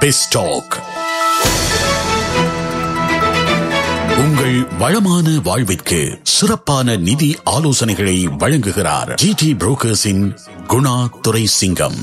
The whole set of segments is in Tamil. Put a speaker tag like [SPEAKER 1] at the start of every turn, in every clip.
[SPEAKER 1] பெஸ்டாக் உங்கள் வளமான வாழ்விற்கு சிறப்பான நிதி ஆலோசனைகளை வழங்குகிறார் ஜிடி புரோக்கர்ஸின் குணா துரை சிங்கம்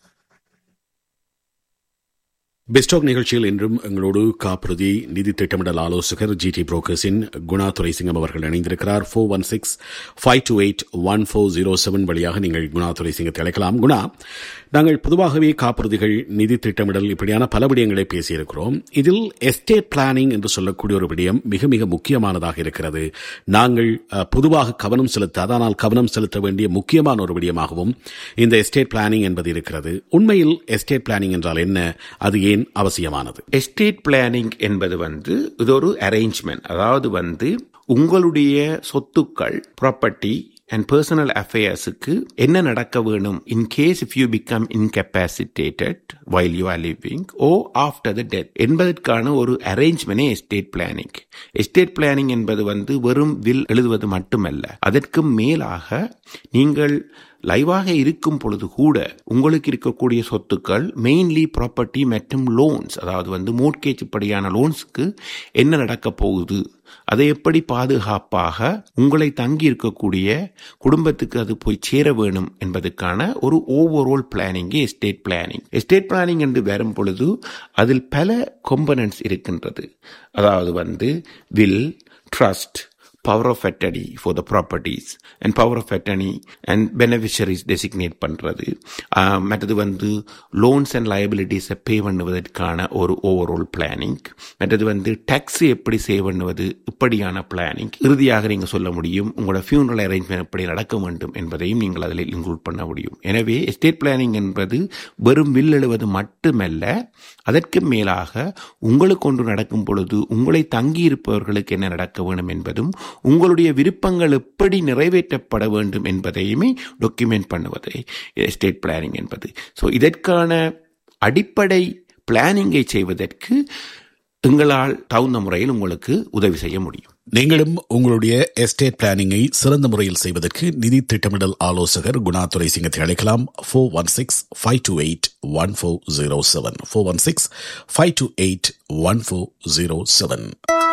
[SPEAKER 1] பெஸ்டாக் நிகழ்ச்சியில் இன்றும் எங்களோடு காப்புறுதி நிதி திட்டமிடல் ஆலோசகர் ஜி டி புரோக்கர்ஸின் குணா துரைசிங்கம் அவர்கள் இணைந்திருக்கிறார் four one six five two eight one four zero seven வழியாக நீங்கள் குணா துரைசிங்கத்தை அழைக்கலாம் குணா நாங்கள் பொதுவாகவே காப்புறுதிகள் நிதி திட்டமிடல் இப்படியான பல விடயங்களை பேசியிருக்கிறோம் இதில் எஸ்டேட் பிளானிங் என்று சொல்லக்கூடிய ஒரு விடயம் மிக மிக முக்கியமானதாக இருக்கிறது நாங்கள் அஹ், பொதுவாக கவனம் செலுத்த அதனால் கவனம் செலுத்த வேண்டிய முக்கியமான ஒரு விடயமாகவும் இந்த எஸ்டேட் பிளானிங் என்பது இருக்கிறது உண்மையில் எஸ்டேட் பிளானிங் என்றால் என்ன அது ஏன் அவசியமானது
[SPEAKER 2] எஸ்டேட் பிளானிங் என்பது வந்து இது ஒரு அரேஞ்ச்மெண்ட் அதாவது வந்து உங்களுடைய சொத்துக்கள் ப்ராப்பர்ட்டி அண்ட் பர்சனல் அஃபேர்ஸுக்கு என்ன நடக்க வேணும் in case if you become incapacitated while you are living or after the death என்பதற்கான ஒரு அரேஞ்ச்மெண்டே எஸ்டேட் பிளானிங் எஸ்டேட் பிளானிங் என்பது வந்து வெறும் வில் எழுதுவது மட்டுமல்ல அதற்கு மேலாக நீங்கள் லைவாக இருக்கும் பொழுது கூட உங்களுக்கு இருக்கக்கூடிய சொத்துக்கள் மெயின்லி ப்ராப்பர்ட்டி மற்றும் லோன்ஸ் அதாவது வந்து மோட்கேஜ் இப்படியான லோன்ஸ்க்கு என்ன நடக்க போகுது அதை எப்படி பாதுகாப்பாக உங்களை தங்கி இருக்கக்கூடிய குடும்பத்துக்கு அது போய் சேர வேணும் என்பதற்கான ஒரு ஓவரால் பிளானிங்கே எஸ்டேட் பிளானிங் எஸ்டேட் பிளானிங் என்று வரும் பொழுது அதில் பல கொம்பனன்ட்ஸ் இருக்கின்றது அதாவது வந்து will trust power of attorney for the properties and power of attorney and beneficiaries designate பண்றது ஆஹ், மற்றது வந்து லோன்ஸ் அண்ட் liabilities பே பண்ணுவதற்கான ஒரு ஓவரால் பிளானிங் மற்றது வந்து டேக்ஸ் எப்படி சேவ் பண்ணுவது இப்படியான பிளானிங் இறுதியாக நீங்க சொல்ல முடியும் உங்களோட ஃபியூனரல் அரேஞ்ச்மெண்ட் எப்படி நடக்க வேண்டும் என்பதையும் நீங்கள் அதில் இன்க்ளூட் பண்ண முடியும் எனவே எஸ்டேட் பிளானிங் என்பது வெறும் வில் எழுவது மட்டுமல்ல அதற்கு மேலாக உங்களுக்கு ஒன்று நடக்கும் பொழுது உங்களை தங்கியிருப்பவர்களுக்கு என்ன நடக்க வேண்டும் என்பதும் உங்களுடைய விருப்பங்கள் எப்படி நிறைவேற்றப்பட வேண்டும் என்பதையுமே டாக்குமெண்ட் பண்ணுவதே எஸ்டேட் பிளானிங் என்பது ஸோ இதற்கான அடிப்படை பிளானிங்கை செய்வதற்கு எங்களால் தகுந்த முறையில் உங்களுக்கு உதவி செய்ய முடியும்
[SPEAKER 1] நீங்களும் உங்களுடைய எஸ்டேட் பிளானிங்கை சிறந்த முறையில் செய்வதற்கு நிதி திட்டமிடல் ஆலோசகர் குணா துரை சிங்கத்தை அழைக்கலாம் four one six five two eight one four zero seven four one six five two eight one four zero seven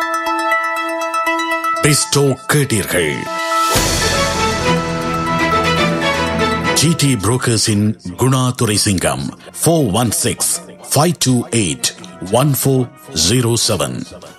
[SPEAKER 1] பெஸ்டோ கேட்டீர்கள் ஜிடி புரோக்கர்ஸின் Guna Durai Singam four one six five two eight one four zero seven